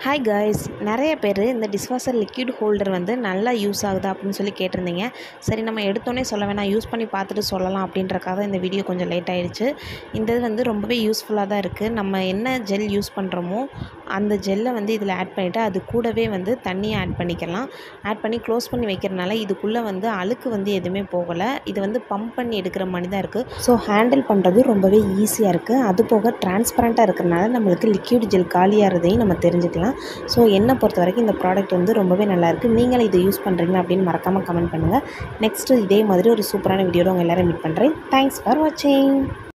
hi guys நிறைய பேர் இந்த டிஷ்வாஷர் லிக்விட் ஹோல்டர் வந்து நல்லா யூஸ் ஆகுதா அப்படின்னு சொல்லி கேட்டிருந்தீங்க சரி நம்ம எடுத்தோன்னே சொல்ல வேணாம் யூஸ் பண்ணி பார்த்துட்டு சொல்லலாம் அப்படின்றக்காக இந்த வீடியோ கொஞ்சம் லேட் ஆயிடுச்சு இந்த இது வந்து ரொம்பவே யூஸ்ஃபுல்லாக தான் இருக்குது நம்ம என்ன ஜெல் யூஸ் பண்ணுறோமோ அந்த ஜெல்லை வந்து இதில் ஆட் பண்ணிவிட்டு அது கூடவே வந்து தண்ணியை ஆட் பண்ணிக்கலாம் ஆட் பண்ணி க்ளோஸ் பண்ணி வைக்கிறனால இதுக்குள்ளே வந்து அழுக்கு வந்து எதுவுமே போகலை இது வந்து பம்ப் பண்ணி எடுக்கிற மாதிரி தான் இருக்குது ஸோ ஹேண்டில் பண்ணுறது ரொம்பவே ஈஸியாக இருக்குது அது போக டிரான்ஸ்பரண்ட்டாக இருக்கிறனால நம்மளுக்கு லிக்விட் ஜெல் காலியாகிறதையும் நம்ம தெரிஞ்சுக்கலாம் ஸோ என்னை பொறுத்த வரைக்கும் இந்த ப்ராடக்ட் வந்து ரொம்பவே நல்லாயிருக்கு நீங்களும் இதை யூஸ் பண்ணுறீங்களா அப்படின்னு மறக்காமல் கமெண்ட் பண்ணுங்கள் நெக்ஸ்ட்டு இதே மாதிரி ஒரு சூப்பரான வீடியோவில் உங்கள் எல்லோரும் மீட் பண்ணுறேன் தேங்க்ஸ் ஃபார் வாட்சிங்